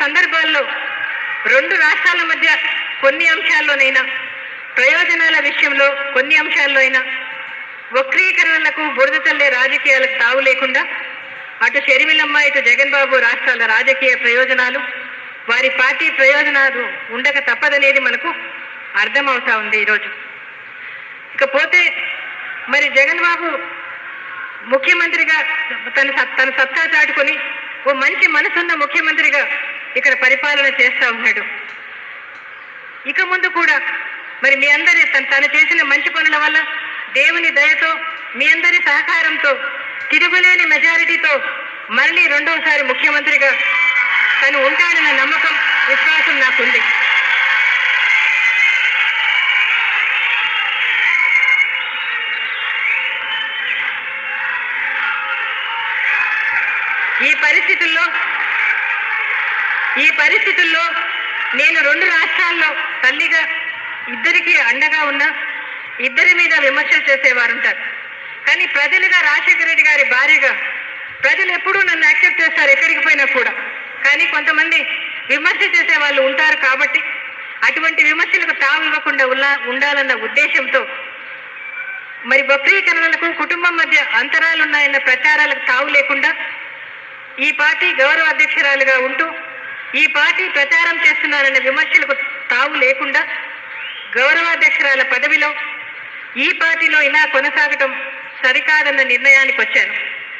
సందర్భాల్లో రెండు రాష్ట్రాల మధ్య కొన్ని అంశాల్లోనైనా ప్రయోజనాల విషయంలో కొన్ని అంశాల్లో అయినా వక్రీకరణలకు బురద తల్లే రాజకీయాలకు తావు లేకుండా అటు షర్మిలమ్మ ఇటు జగన్ బాబు రాష్ట్రాల రాజకీయ ప్రయోజనాలు వారి పార్టీ ప్రయోజనాలు ఉండక తప్పదనేది మనకు అర్థమవుతా ఉంది ఈరోజు ఇకపోతే మరి జగన్ బాబు ముఖ్యమంత్రిగా తన సత్- తన సత్తా చాటుకొని ఓ మంచి మనసున్న ముఖ్యమంత్రిగా ఇక్కడ పరిపాలన చేస్తా ఉన్నాడు ఇక ముందు కూడా మరి మీ అందరి తన- తను చేసిన మంచి పనుల వల్ల దేవుని దయతో మీ అందరి సహకారంతో తిరుగులేని మెజారిటీతో మళ్ళీ రెండవసారి ముఖ్యమంత్రిగా తను ఉంటాడన్న నమ్మకం విశ్వాసం నాకుంది ఈ పరిస్థితుల్లో ఈ పరిస్థితుల్లో నేను రెండు రాష్ట్రాల్లో తల్లిగా ఇద్దరికి అండగా ఉన్నా ఇద్దరి మీద విమర్శలు చేసేవారు ఉంటారు కానీ ప్రజలుగా రాజశేఖర రెడ్డి గారి భార్యగా ప్రజలు ఎప్పుడూ నన్ను యాక్సెప్ట్ చేస్తారు ఎక్కడికి పోయినా కూడా కానీ కొంతమంది విమర్శ చేసే వాళ్ళు ఉంటారు కాబట్టి అటువంటి విమర్శలకు తావు ఇవ్వకుండా ఉల్లా- ఉండాలన్న ఉద్దేశంతో మరి వక్రీకరణలకు కుటుంబం మధ్య అంతరాలున్నాయన్న ప్రచారాలకు తావు లేకుండా ఈ పార్టీ గౌరవ అధ్యక్షురాలుగా ఉంటూ ఈ పార్టీ ప్రచారం చేస్తున్నారనే విమర్శలకు తావు లేకుండా గౌరవాధ్యక్షురాల పదవిలో ఈ పార్టీలో ఇలా కొనసాగటం సరికాదన్న నిర్ణయానికి వచ్చాను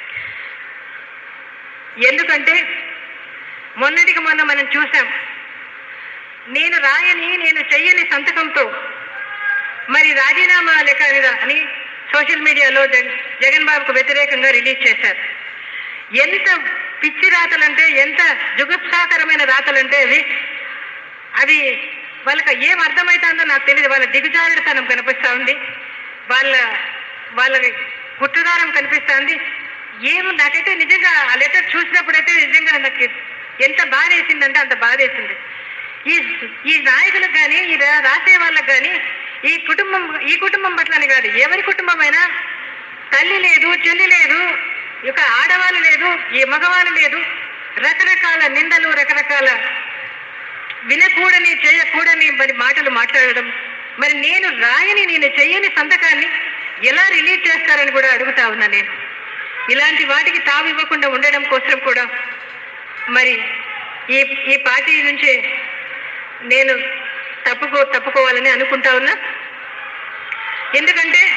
ఎందుకంటే మొన్నటికి మొన్న మనం చూసాం నేను రాయని నేను చెయ్యని సంతకంతో మరి రాజీనామా లెక్క అని- అని సోషల్ మీడియాలో జగ జగన్ బాబుకు వ్యతిరేకంగా రిలీజ్ చేశారు ఎంత పిచ్చి రాతలంటే ఎంత జుగుప్సాకరమైన రాతలంటే అవి అవి వాళ్ళకి ఏం అర్థమవుతుందో నాకు తెలియదు వాళ్ళ దిగుజారుడుతనం కనిపిస్తూ ఉంది వాళ్ళ వాళ్ళ గుట్టుదారం కనిపిస్తుంది ఏమో నాకైతే నిజంగా ఆ లెటర్ చూసినప్పుడైతే నిజంగా నాకు ఎంత బాధ వేసిందంటే అంత బాధ వేసింది ఈ ఈ నాయకులకు కానీ ఈ రా- రాసే వాళ్ళకి కానీ ఈ కుటుంబం ఈ కుటుంబం పట్లని కాదు ఎవరి కుటుంబమైనా తల్లి లేదు చెల్లి లేదు ఇక ఆడవాళ్ళు లేదు ఈ మగవాళ్ళు లేదు రకరకాల నిందలు రకరకాల వినకూడని చేయకూడని మరి మాటలు మాట్లాడడం మరి నేను రాయని నేను చెయ్యని సంతకాన్ని ఎలా రిలీజ్ చేస్తారని కూడా అడుగుతా ఉన్నా నేను ఇలాంటి వాటికి తావు ఇవ్వకుండా ఉండడం కోసం కూడా మరి ఈ ఈ పార్టీ నుంచి నేను తప్పుకో తప్పుకోవాలని అనుకుంటా ఉన్నా ఎందుకంటే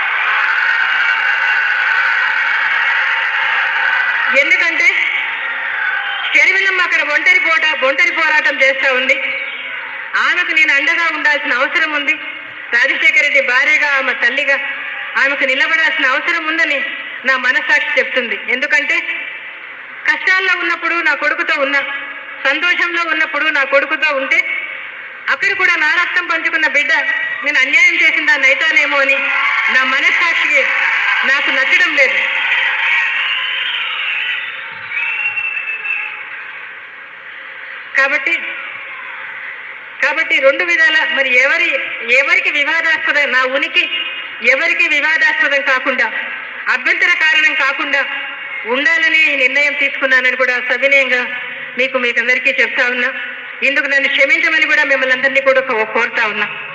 ఎందుకంటే షర్మిలమ్మ అక్కడ ఒంటరి పోట ఒంటరి పోరాటం చేస్తూ ఉంది ఆమెకు నేను అండగా ఉండాల్సిన అవసరం ఉంది రాజశేఖర రెడ్డి భార్యగా ఆమె తల్లిగా ఆమెకు నిలబడాల్సిన అవసరం ఉందని నా మనస్సాక్షి చెప్తుంది ఎందుకంటే కష్టాల్లో ఉన్నప్పుడు నా కొడుకుతో ఉన్నా సంతోషంలో ఉన్నప్పుడు నా కొడుకుతో ఉంటే అక్కడ కూడా నా రక్తం పంచుకున్న బిడ్డ నేను అన్యాయం చేసిన దాన్ని అయితానేమో అని నా మనస్సాక్షికి నాకు నచ్చడం లేదు కాబట్టి కాబట్టి రెండు విధాల మరి ఎవరి ఎవరికి వివాదాస్పదం నా ఉనికి ఎవరికి వివాదాస్పదం కాకుండా అభ్యంతర కారణం కాకుండా ఉండాలని ఈ నిర్ణయం తీసుకున్నానని కూడా సవినయంగా మీకు మీకు అందరికీ చెప్తా ఉన్నా ఇందుకు నన్ను క్షమించమని కూడా మిమ్మల్ని అందరినీ కూడా కో- కోరుతా ఉన్నా